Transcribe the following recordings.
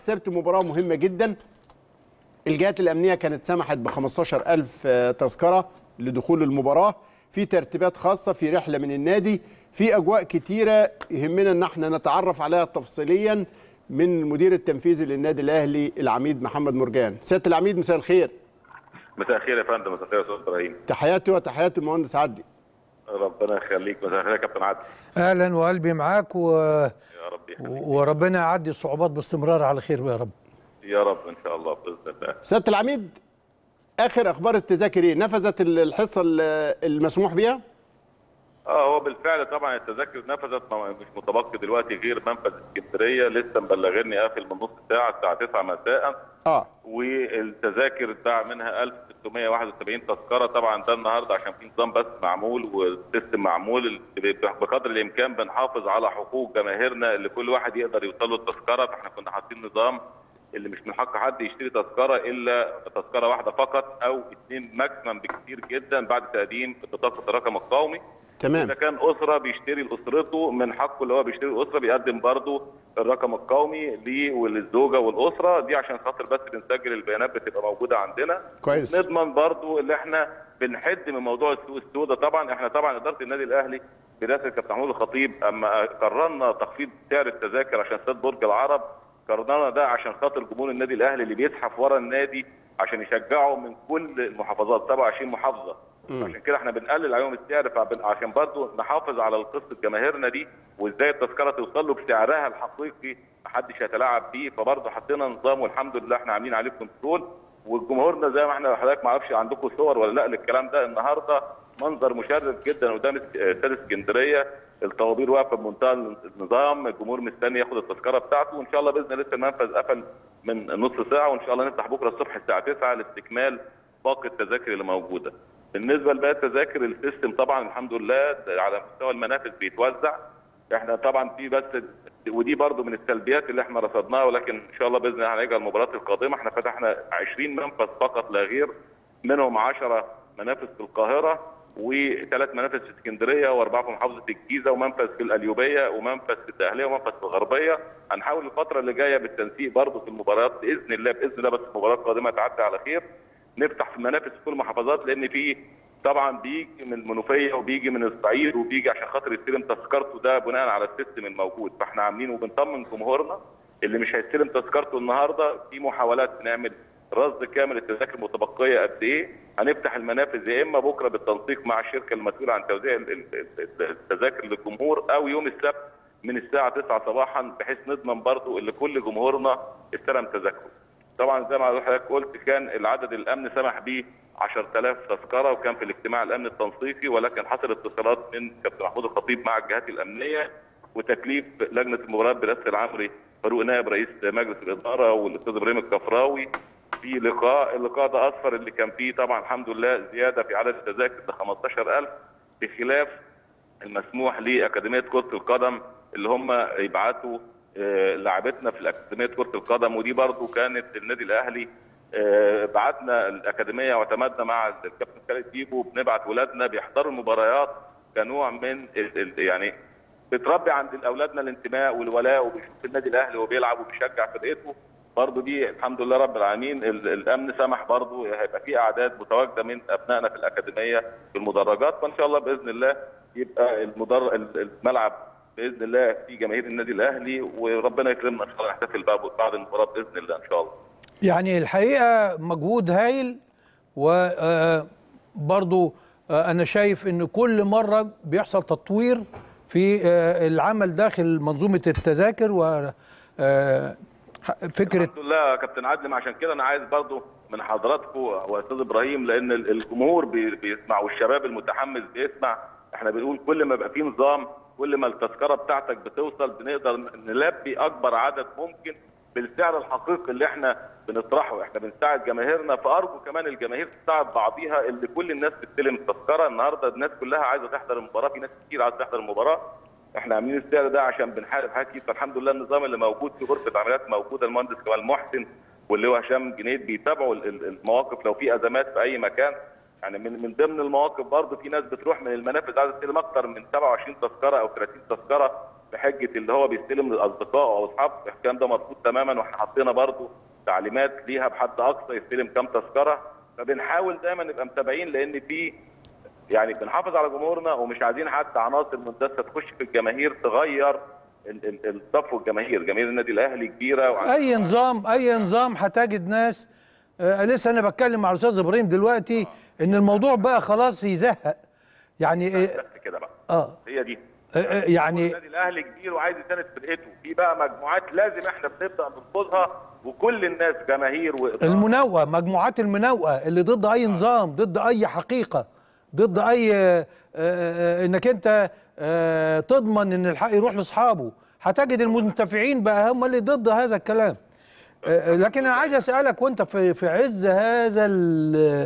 السبت مباراه مهمه جدا الجهات الامنيه كانت سمحت ب 15000 تذكره لدخول المباراه في ترتيبات خاصه في رحله من النادي في اجواء كتيره يهمنا ان احنا نتعرف عليها تفصيليا من المدير التنفيذي للنادي الاهلي العميد محمد مرجان سياده العميد مساء الخير مساء الخير يا فندم مساء الخير يا استاذ ابراهيم تحياتي وتحيات المهندس عدلي ربنا يخليك مساء الخير يا كابتن عادل اهلا وقلبي معاك و... يا رب يخليك وربنا يعدي الصعوبات باستمرار على خير يا رب يا رب ان شاء الله باذن الله سياده العميد اخر اخبار التذاكر ايه نفذت الحصه المسموح بها اه هو بالفعل طبعا التذاكر نفذت مش متبقي دلوقتي غير منفذ اسكندريه لسه مبلغيني قافل من نص ساعه الساعه 9 مساء اه والتذاكر اتباع منها 1671 تذكره طبعا ده النهارده عشان في نظام بس معمول والسيستم معمول بقدر الامكان بنحافظ على حقوق جماهيرنا اللي كل واحد يقدر يوصل له التذكره فاحنا كنا حاطين نظام اللي مش من حق حد يشتري تذكره الا تذكره واحده فقط او اثنين ماكسيمم بكثير جدا بعد تقديم بطاقه الرقم القومي تمام اذا كان اسره بيشتري لاسرته من حقه اللي هو بيشتري الاسره بيقدم برضه الرقم القومي ليه وللزوجه والاسره دي عشان خاطر بس بنسجل البيانات بتبقى موجوده عندنا كويس نضمن برضه اللي احنا بنحد من موضوع السوق السوداء طبعا احنا طبعا اداره النادي الاهلي برئاسه الكابتن محمود الخطيب اما قررنا تخفيض سعر التذاكر عشان استاد برج العرب قررنا ده عشان خاطر جمهور النادي الاهلي اللي بيزحف ورا النادي عشان يشجعوا من كل المحافظات 27 محافظه عشان كده احنا بنقلل عليهم السعر فبن... عشان برضه نحافظ على قصه جماهيرنا دي وازاي التذكره توصل له بسعرها الحقيقي محدش هيتلاعب بيه فبرضه حطينا نظام والحمد لله احنا عاملين عليه كنترول وجمهورنا زي ما احنا حضرتك ما اعرفش عندكم صور ولا لا للكلام ده النهارده منظر مشرف جدا قدام استاد اسكندريه الطوابير واقفه بمنتهى النظام الجمهور مستني ياخد التذكره بتاعته وان شاء الله باذن الله لسه المنفذ قفل من نص ساعه وان شاء الله نفتح بكره الصبح الساعه 9 لاستكمال باقي التذاكر اللي موجوده. بالنسبه لباقي التذاكر السيستم طبعا الحمد لله على مستوى المنافذ بيتوزع احنا طبعا في بس ودي برضو من السلبيات اللي احنا رصدناها ولكن ان شاء الله باذن الله هنرجع المباراه القادمه احنا فتحنا 20 منفذ فقط لا غير منهم 10 منافذ في القاهره وثلاث منافذ في اسكندريه واربعه في محافظه الجيزه ومنفذ في القليوبيه ومنفذ في الدقهليه ومنفذ في الغربيه هنحاول الفتره اللي جايه بالتنسيق برضه في المباريات باذن الله باذن الله بس المباراه القادمه تعدي على خير نفتح في منافذ في كل المحافظات لان في طبعا بيجي من المنوفيه وبيجي من الصعيد وبيجي عشان خاطر يستلم تذكرته ده بناء على السيستم الموجود فاحنا عاملين وبنطمن جمهورنا اللي مش هيستلم تذكرته النهارده في محاولات نعمل رصد كامل التذاكر المتبقيه قد ايه هنفتح المنافذ يا اما بكره بالتنسيق مع الشركه المسؤوله عن توزيع التذاكر للجمهور او يوم السبت من الساعه 9 صباحا بحيث نضمن برضو ان كل جمهورنا استلم تذاكره. طبعا زي ما حضرتك قلت كان العدد الامن سمح به 10000 تذكره وكان في الاجتماع الامن التنسيقي ولكن حصل اتصالات من كابتن محمود الخطيب مع الجهات الامنيه وتكليف لجنه المباريات برئاسه العمري فاروق نائب رئيس مجلس الاداره والاستاذ ابراهيم الكفراوي في لقاء اللقاء ده اصفر اللي كان فيه طبعا الحمد لله زياده في عدد التذاكر ل 15000 بخلاف المسموح لاكاديميه كره القدم اللي هم يبعتوا لاعبتنا في الاكاديميه كره القدم ودي برضو كانت النادي الاهلي بعتنا الاكاديميه واعتمدنا مع الكابتن خالد بيبو بنبعت ولادنا بيحضروا المباريات كنوع من يعني بتربي عند اولادنا الانتماء والولاء وبيشوف النادي الاهلي وهو بيلعب وبيشجع فرقته برضه دي الحمد لله رب العالمين الامن سمح برضه هيبقى في اعداد متواجده من ابنائنا في الاكاديميه في المدرجات فان شاء الله باذن الله يبقى المدر... الملعب باذن الله في جماهير النادي الاهلي وربنا يكرمنا ان شاء الله نحتفل بعد المباراه باذن الله ان شاء الله. يعني الحقيقه مجهود هايل وبرضه انا شايف ان كل مره بيحصل تطوير في العمل داخل منظومه التذاكر و فكره الحمد لله يا كابتن عدلي عشان كده انا عايز برضو من حضراتكم واستاذ ابراهيم لان الجمهور بيسمع والشباب المتحمس بيسمع احنا بنقول كل ما يبقى في نظام كل ما التذكره بتاعتك بتوصل بنقدر نلبي اكبر عدد ممكن بالسعر الحقيقي اللي احنا بنطرحه احنا بنساعد جماهيرنا فارجو كمان الجماهير تساعد بعضيها اللي كل الناس بتستلم التذكره النهارده الناس كلها عايزه تحضر المباراه في ناس كتير عايزه تحضر المباراه احنا عاملين السعر ده عشان بنحارب حاجات كتير فالحمد لله النظام اللي موجود في غرفه عمليات موجوده المهندس كمال محسن واللي هو هشام جنيد بيتابعوا المواقف لو في ازمات في اي مكان يعني من من ضمن المواقف برضه في ناس بتروح من المنافذ عايزه تستلم اكتر من 27 تذكره او 30 تذكره بحجه اللي هو بيستلم لاصدقائه او اصحابه الكلام ده مرفوض تماما واحنا حطينا برضو تعليمات ليها بحد اقصى يستلم كام تذكره فبنحاول دايما نبقى متابعين لان في يعني بنحافظ على جمهورنا ومش عايزين حتى عناصر مندسه تخش في الجماهير تغير ال- ال- الصف الجماهير جماهير النادي الاهلي كبيره وعندها اي نظام اي نظام هتجد ناس آه لسه انا بتكلم مع الاستاذ ابراهيم دلوقتي ان الموضوع بقى خلاص يزهق يعني آه بس كده بقى آه هي دي آه، آه، يعني النادي الاهلي كبير وعايز يساند فرقته في بقى مجموعات لازم احنا بنبدا ننقذها وكل الناس جماهير وإدارة. المناوئه مجموعات المناوئه اللي ضد اي نظام ضد اي حقيقه ضد اي آه، آه، انك انت آه، تضمن ان الحق يروح لاصحابه هتجد المنتفعين بقى هم اللي ضد هذا الكلام آه، لكن انا عايز اسالك وانت في في عز هذا ال-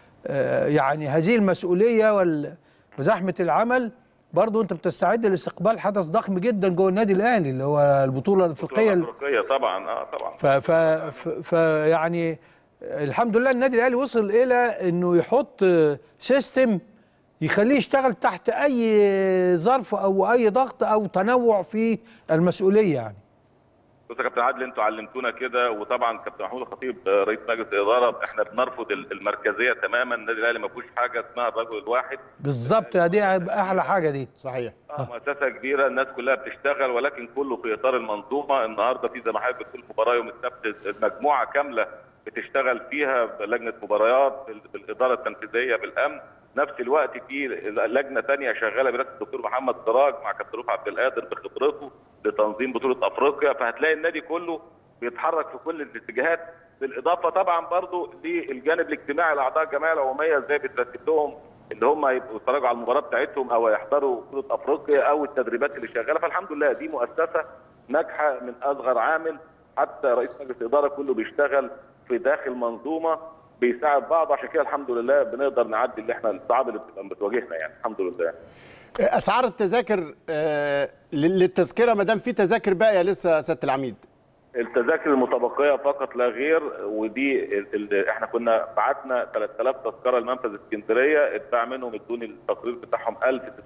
آه، يعني هذه المسؤوليه وال- وزحمه العمل برضو انت بتستعد لاستقبال حدث ضخم جدا جوه النادي الاهلي اللي هو البطوله الافريقيه الافريقيه طبعا اه طبعا ف ف ف ف يعني الحمد لله النادي الاهلي وصل الى انه يحط سيستم يخليه يشتغل تحت اي ظرف او اي ضغط او تنوع في المسؤوليه يعني بص يا كابتن عادل انتوا علمتونا كده وطبعا كابتن محمود الخطيب آه، رئيس مجلس الاداره احنا بنرفض ال- المركزيه تماما النادي الاهلي ما فيهوش حاجه اسمها الرجل الواحد بالظبط دي احلى حاجه دي صحيح آه، مؤسسه كبيره الناس كلها بتشتغل ولكن كله في اطار المنظومه النهارده في زي ما حضرتك بتقول مباراه يوم السبت المجموعه كامله بتشتغل فيها لجنه مباريات بال- بالاداره التنفيذيه بالامن نفس الوقت في لجنه ثانيه شغاله برئاسه الدكتور محمد سراج مع كابتن رفعت عبد القادر بخبرته لتنظيم بطوله افريقيا فهتلاقي النادي كله بيتحرك في كل الاتجاهات بالاضافه طبعا برضو للجانب الاجتماعي لاعضاء الجمعيه العموميه ازاي بترتب لهم ان هم يبقوا يتفرجوا على المباراه بتاعتهم او يحضروا بطوله افريقيا او التدريبات اللي شغاله فالحمد لله دي مؤسسه ناجحه من اصغر عامل حتى رئيس مجلس الاداره كله بيشتغل في داخل منظومه بيساعد بعض عشان كده الحمد لله بنقدر نعدي اللي احنا الصعاب اللي بتبقى بتواجهنا يعني الحمد لله اسعار التذاكر آه، لل- للتذكره ما دام في تذاكر باقيه لسه يا سياده العميد التذاكر المتبقيه فقط لا غير ودي ال- ال- احنا كنا بعتنا 3000 تذكره لمنفذ اسكندريه اتباع منهم ادوني التقرير بتاعهم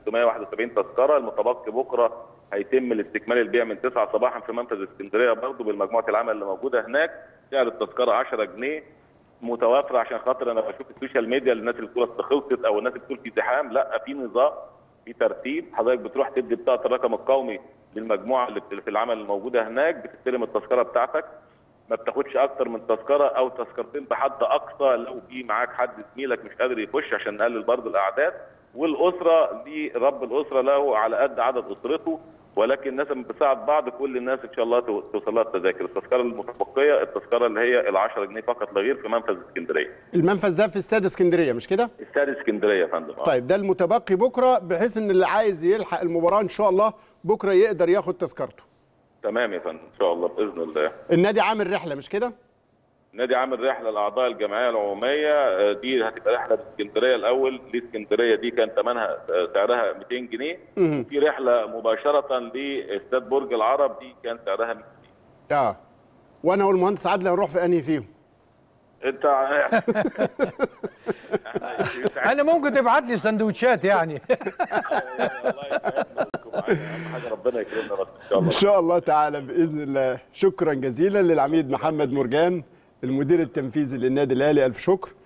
1671 تذكره المتبقي بكره هيتم الاستكمال البيع من 9 صباحا في منفذ اسكندريه برضه بالمجموعه العمل اللي موجوده هناك سعر التذكره 10 جنيه متوافره عشان خاطر انا بشوف السوشيال ميديا للناس اللي بتقول أصل خلصت او الناس اللي بتقول في زحام لا في نظام في ترتيب حضرتك بتروح تدي بطاقه الرقم القومي للمجموعه اللي بت- في العمل الموجوده هناك بتستلم التذكره بتاعتك ما بتاخدش اكتر من تذكره او تذكرتين بحد اقصى لو في معاك حد زميلك مش قادر يخش عشان نقلل برضه الاعداد والاسره دي رب الاسره له على قد عدد اسرته ولكن الناس لما بتساعد بعض كل الناس ان شاء الله تو- توصل لها التذاكر التذكره المتبقيه التذكره اللي هي ال 10 جنيه فقط لا غير في منفذ اسكندريه المنفذ ده في استاد اسكندريه مش كده استاد اسكندريه يا فندم آه. طيب ده المتبقي بكره بحيث ان اللي عايز يلحق المباراه ان شاء الله بكره يقدر ياخد تذكرته تمام يا فندم ان شاء الله باذن الله النادي عامل رحله مش كده نادي عامل رحله لاعضاء الجمعيه العموميه آه، دي هتبقى رحله لاسكندريه الاول لاسكندريه دي كان ثمنها آه، سعرها 200 جنيه مهم. في رحله مباشره لاستاد برج العرب دي كان سعرها 100 جنيه اه وانا والمهندس عادل هنروح في انهي فيهم انت انا ممكن تبعت لي سندوتشات يعني الله يسعدكم اهم حاجه ربنا يكرمنا بس ان شاء ان الله شاء الله تعالى باذن الله شكرا جزيلا للعميد محمد مرجان المدير التنفيذي للنادي الاهلي الف شكر